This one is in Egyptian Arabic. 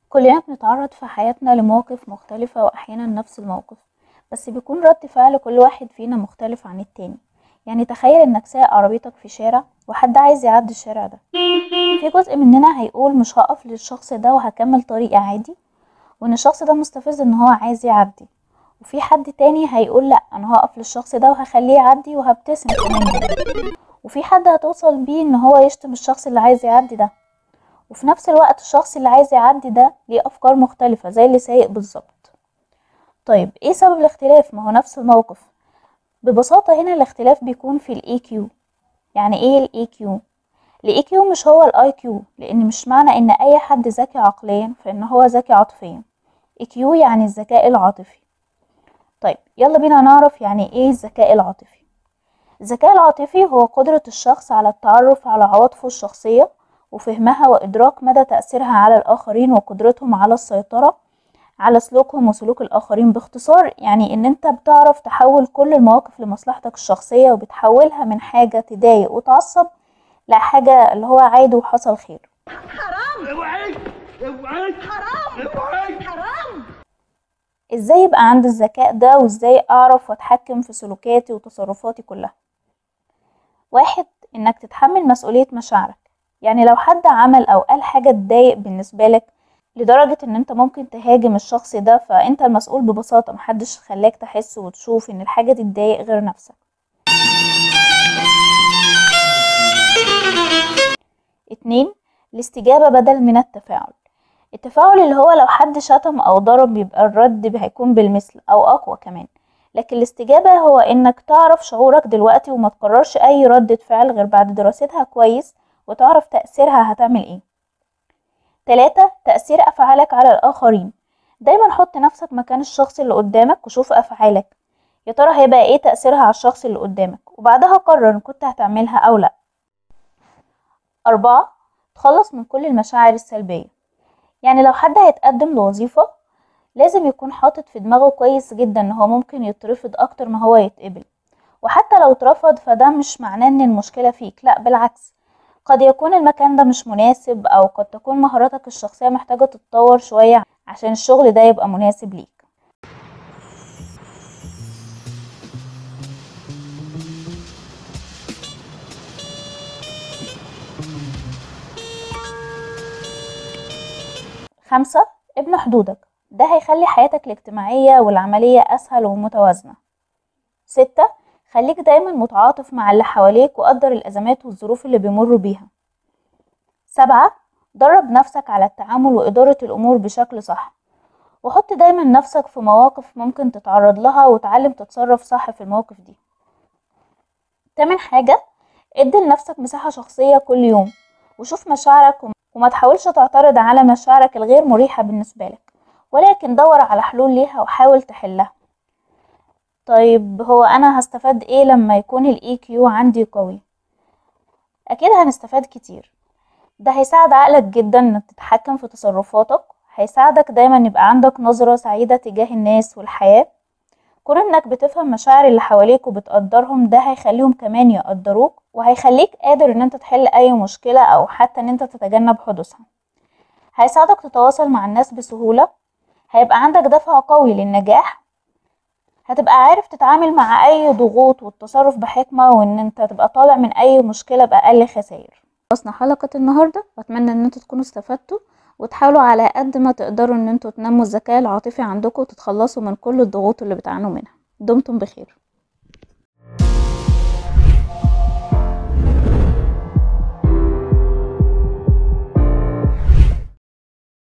كلنا بنتعرض في حياتنا لمواقف مختلفة وأحيانا نفس الموقف بس بيكون رد فعل كل واحد فينا مختلف عن التاني يعني تخيل انك سايق عربيتك في شارع وحد عايز يعدي الشارع ده في جزء مننا هيقول مش هقف للشخص ده وهكمل طريقي عادي وان الشخص ده مستفز ان هو عايز يعدي وفي حد تاني هيقول لا انا هقف للشخص ده وهخليه يعدي وهبتسم كمان وفي حد هتوصل بيه ان هو يشتم الشخص اللي عايز يعدي ده وفي نفس الوقت الشخص اللي عايز يعدي ده ليه افكار مختلفة زي اللي سايق بالظبط طيب ايه سبب الاختلاف ما هو نفس الموقف ببساطة هنا الاختلاف بيكون في الاي كيو يعني ايه الاي كيو الاي كيو مش هو الاي كيو لان مش معنى ان اي حد ذكي عقليا فان هو ذكي عاطفيا اي كيو يعني الذكاء العاطفي طيب يلا بينا نعرف يعني ايه الذكاء العاطفي الذكاء العاطفي هو قدرة الشخص على التعرف على عواطفه الشخصية وفهمها وإدراك مدى تأثيرها على الآخرين وقدرتهم على السيطرة على سلوكهم وسلوك الآخرين باختصار يعني إن أنت بتعرف تحول كل المواقف لمصلحتك الشخصية وبتحولها من حاجة تضايق وتعصب لحاجة اللي هو عادي وحصل خير اوعي اوعي حرام اوعي حرام إزاي يبقى عندي الذكاء ده وإزاي أعرف وأتحكم في سلوكاتي وتصرفاتي كلها واحد إنك تتحمل مسؤولية مشاعرك يعني لو حد عمل أو قال حاجة تضايق بالنسبة لك لدرجة ان انت ممكن تهاجم الشخص ده فانت المسؤول ببساطة محدش خلاك تحس وتشوف ان الحاجة دي تضايق غير نفسك اتنين الاستجابة بدل من التفاعل التفاعل اللي هو لو حد شتم او ضرب بيبقى الرد هيكون بالمثل او اقوى كمان لكن الاستجابة هو انك تعرف شعورك دلوقتي وما تقررش اي ردة فعل غير بعد دراستها كويس وتعرف تأثيرها هتعمل ايه تلاتة تأثير أفعالك على الآخرين دايما حط نفسك مكان الشخص اللي قدامك وشوف أفعالك يا ترى هيبقى ايه تأثيرها على الشخص اللي قدامك وبعدها قرر إن كنت هتعملها أو لأ أربعة تخلص من كل المشاعر السلبية يعني لو حد هيتقدم لوظيفة لازم يكون حاطط في دماغه كويس جدا ان هو ممكن يترفض اكتر ما هو يتقبل وحتى لو اترفض فده مش معناه ان المشكلة فيك لا بالعكس قد يكون المكان ده مش مناسب او قد تكون مهاراتك الشخصية محتاجة تتطور شوية عشان الشغل ده يبقى مناسب ليك خمسة ابن حدودك ده هيخلي حياتك الاجتماعية والعملية أسهل ومتوازنة ستة خليك دايما متعاطف مع اللي حواليك وقدر الأزمات والظروف اللي بيمروا بيها سبعة درب نفسك على التعامل وإدارة الأمور بشكل صح وحط دايما نفسك في مواقف ممكن تتعرض لها وتعلم تتصرف صح في المواقف دي تامن حاجة ادي لنفسك مساحة شخصية كل يوم وشوف مشاعرك وما تحاولش تعترض على مشاعرك الغير مريحة بالنسبة لك ولكن دور على حلول ليها وحاول تحلها طيب هو انا هستفاد ايه لما يكون الاي كيو عندي قوي اكيد هنستفاد كتير ده هيساعد عقلك جدا انك تتحكم في تصرفاتك هيساعدك دايما يبقى عندك نظرة سعيدة تجاه الناس والحياة كون انك بتفهم مشاعر اللي حواليك وبتقدرهم ده هيخليهم كمان يقدروك وهيخليك قادر ان انت تحل اي مشكلة او حتى ان انت تتجنب حدوثها هيساعدك تتواصل مع الناس بسهولة هيبقى عندك دفع قوي للنجاح هتبقى عارف تتعامل مع اي ضغوط والتصرف بحكمة وان انت تبقى طالع من اي مشكلة باقل خسائر خلصنا حلقة النهاردة واتمنى ان انتوا تكونوا استفدتوا وتحاولوا على قد ما تقدروا ان انتوا تنموا الذكاء العاطفي عندكم وتتخلصوا من كل الضغوط اللي بتعانوا منها دمتم بخير